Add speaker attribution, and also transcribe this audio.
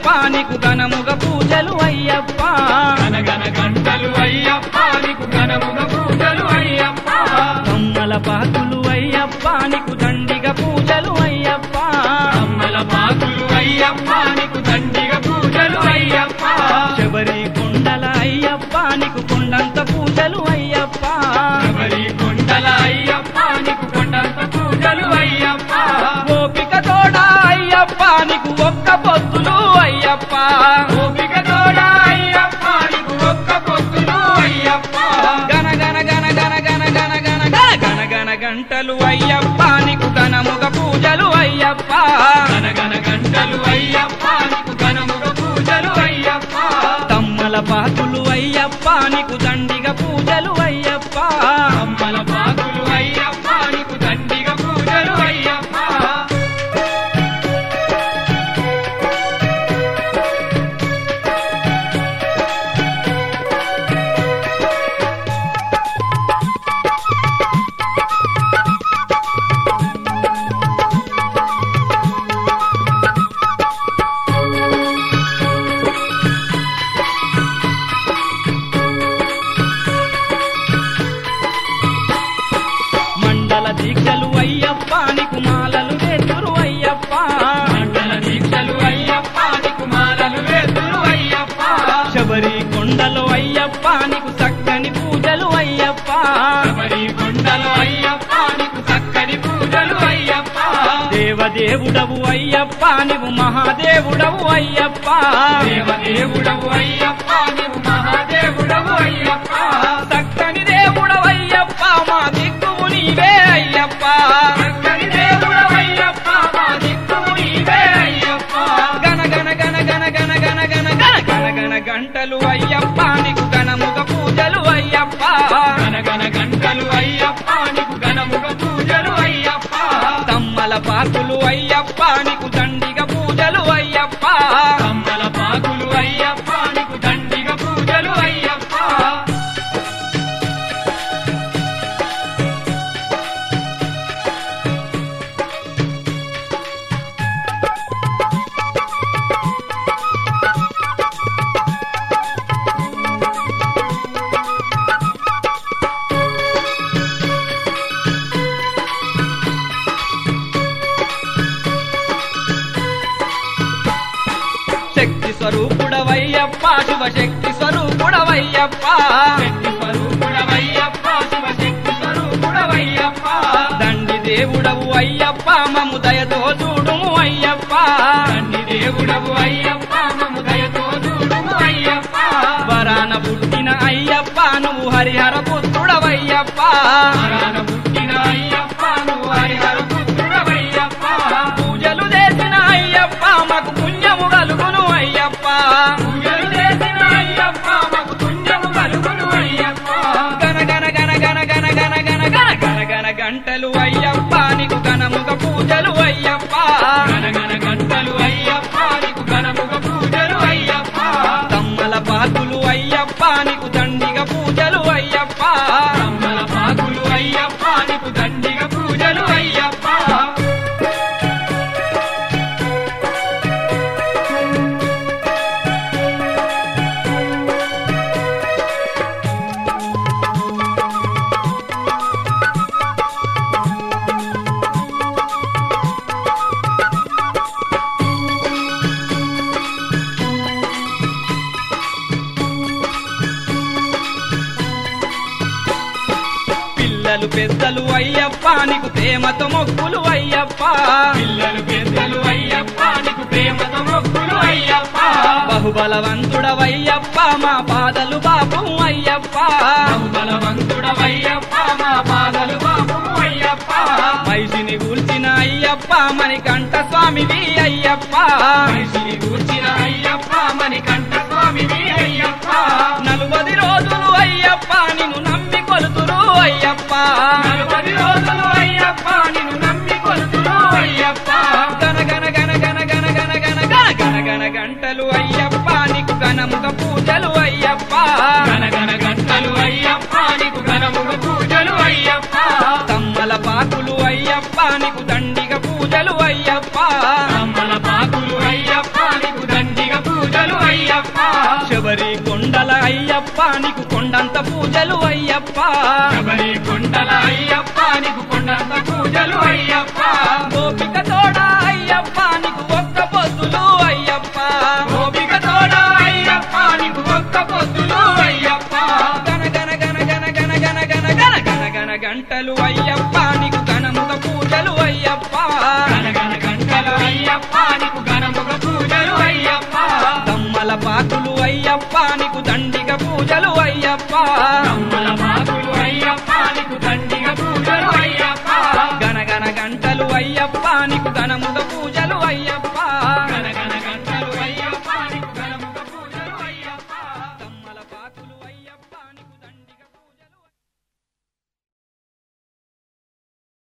Speaker 1: అయ్యప్ప నీకు ఘనముగ పూజలు అయ్యప్ప
Speaker 2: గనగన గంటలు అయ్యప్ప నీకు ఘనముగ పూజలు అయ్యప్ప
Speaker 1: కమ్మల పాకులు అయ్యప్ప నీకు దండిగ పూజలు అయ్యప్ప
Speaker 2: అమ్మల పాకులు అయ్యప్ప నీకు దండిగ పూజలు అయ్యప్ప
Speaker 1: శబరి కొండల అయ్యప్ప నీకు కొండంత పూజలు అయ్యప్ప
Speaker 2: శబరి కొండల అయ్యప్ప నీకు కొండంత పూజలు అయ్యప్ప
Speaker 1: గోపిక తోడ అయ్యప్ప నీకు ఒక్క పొత్తులు అయ్యప్ప
Speaker 2: గోపిక తోడ అయ్యప్ప నీకు ఒక్క పొత్తులు అయ్యప్ప
Speaker 1: గన గన గన గన గన గన గన గన గన గన గంటలు అయ్యప్ప నీకు ఘనముగ పూజలు అయ్యప్ప
Speaker 2: గనగన గంటలు అయ్యప్ప నీకు ఘనముగ పూజలు అయ్యప్ప
Speaker 1: తమ్మల పాకులు అయ్యప్ప నీకు దండిగ పూజలు అయ్యప్ప
Speaker 2: అమ్మల పాకులు అయ్యప్ప నీకు దండిగ పూజలు అయ్యప్ప
Speaker 1: మండల దీక్షలు అయ్యప్ప నీకు మాలలు వేతురు అయ్యప్ప
Speaker 2: మండల దీక్షలు అయ్యప్ప నీకు మాలలు వేతురు అయ్యప్ప
Speaker 1: శబరి కొండలు అయ్యప్ప నీకు చక్కని పూజలు అయ్యప్ప
Speaker 2: శబరి కొండలు అయ్యప్ప నీకు చక్కని పూజలు అయ్యప్ప
Speaker 1: దేవదేవుడవు అయ్యప్ప నీవు మహాదేవుడవు అయ్యప్ప
Speaker 2: దేవదేవుడవు అయ్యప్ప నీవు మహాదేవుడవు అయ్యప్ప
Speaker 1: చక్కని దేవుడవు అయ్యప్ప మా దిక్కువు నీవే అయ్యప్ప
Speaker 2: చక్కని దేవుడవు అయ్యప్ప మా దిక్కువు నీవే అయ్యప్ప
Speaker 1: గన గన గన గన గన గన గన గన గన గన గంటలు అయ్యప్ప నీకు గణముగ పూజలు అయ్యప్ప
Speaker 2: గనగన గంటలు అయ్యప్ప నీకు ఘనముగ పూజలు అయ్యప్ప
Speaker 1: తమ్మల పాకులు అయ్యప్ప నీకు దండిగ పూజలు అయ్యప్ప
Speaker 2: కమ్మల పాకులు అయ్యప్ప నీకు దండిగ పూజలు అయ్యప్ప
Speaker 1: శక్తి స్వరూపుడవయ్యప్ప శివశక్తి స్వరూపుడవయ్యప్ప
Speaker 2: శక్తి స్వరూపుడవయ్యప్ప శివశక్తి స్వరూపుడవయ్యప్ప
Speaker 1: దండి దేవుడవు అయ్యప్ప మము దయతో చూడుము అయ్యప్ప
Speaker 2: తండ్రి దేవుడవు అయ్యప్ప మము దయతో చూడుము అయ్యప్ప
Speaker 1: వరాన పుట్టిన అయ్యప్ప నువ్వు హరిహర పుత్రుడవయ్యప్ప
Speaker 2: వరాన పుట్టిన అయ్యప్ప నువ్వు హరిహర పుత్రుడవయ్యప్ప
Speaker 1: పూజలు చేసిన అయ్యప్ప మాకు పుణ్యము కలుగును అయ్యప్ప
Speaker 2: పూజలు చేసిన అయ్యప్ప మాకు పుణ్యము కలుగును అయ్యప్ప
Speaker 1: గన గన గన గన గన గన గన గన గన గన గంటలు అయ్యప్ప నీకు ఘనముగ పూజలు అయ్యప్ప
Speaker 2: గనగన గంటలు అయ్యప్ప నీకు ఘనముగ పూజలు అయ్యప్ప
Speaker 1: తమ్మల పాకులు అయ్యప్ప నీకు దండిగ పూజలు అయ్యప్ప
Speaker 2: కమ్మల పాకులు అయ్యప్ప నీకు దండిగ పూజలు అయ్యప్ప
Speaker 1: పిల్లలు పెద్దలు అయ్యప్ప నీకు ప్రేమతో మొక్కులు అయ్యప్ప
Speaker 2: పిల్లలు పెద్దలు అయ్యప్ప నీకు ప్రేమతో మొక్కులు అయ్యప్ప
Speaker 1: బహుబలవంతుడవయ్యప్ప మా బాధలు బాబు అయ్యప్ప
Speaker 2: బలవంతుడవయ్యప్ప మా బాధలు బాబు అయ్యప్ప
Speaker 1: మైసిని కూల్చిన అయ్యప్ప మణికంఠ స్వామివి అయ్యప్ప
Speaker 2: మనిషిని కూర్చిన అయ్యప్ప మణికంఠ స్వామివి అయ్యప్ప
Speaker 1: నలుబది రోజులు అయ్యప్ప నిన్ను నమ్మి కొలుతురు అయ్యప్ప
Speaker 2: నలభై రోజులు అయ్యప్ప నిన్ను నమ్మి కొలుతురు అయ్యప్ప
Speaker 1: గన గన గన గన గన గన గన గన గన గన గంటలు అయ్యప్ప నీకు ఘనముగ పూజలు అయ్యప్ప
Speaker 2: గనగన గంటలు అయ్యప్ప నీకు ఘనముగ పూజలు అయ్యప్ప
Speaker 1: తమ్మల పాకులు అయ్యప్ప నీకు దండిగ పూజలు అయ్యప్ప
Speaker 2: అమ్మల పాకులు అయ్యప్ప నీకు దండిగ
Speaker 1: శబరి కొండల అయ్యప్ప నీకు కొండంత పూజలు అయ్యప్ప
Speaker 2: శబరి కొండల అయ్యప్ప నీకు కొండంత పూజలు అయ్యప్ప
Speaker 1: గోపిక తోడ అయ్యప్ప నీకు ఒక్క పొద్దులు అయ్యప్ప
Speaker 2: గోపిక తోడ అయ్యప్ప నీకు ఒక్క పొద్దులు అయ్యప్ప
Speaker 1: గన గన గన గన గన గన గన గన గన గన గంటలు అయ్యప్ప నీకు ఘనముగ పూజలు అయ్యప్ప
Speaker 2: గనగన గంటలు అయ్యప్ప నీకు ఘనముగ పూజలు అయ్యప్ప
Speaker 1: దమ్మల పాకులు అయ్యప్ప నీకు దండిగ పూజలు అయ్యప్ప
Speaker 2: కమ్మల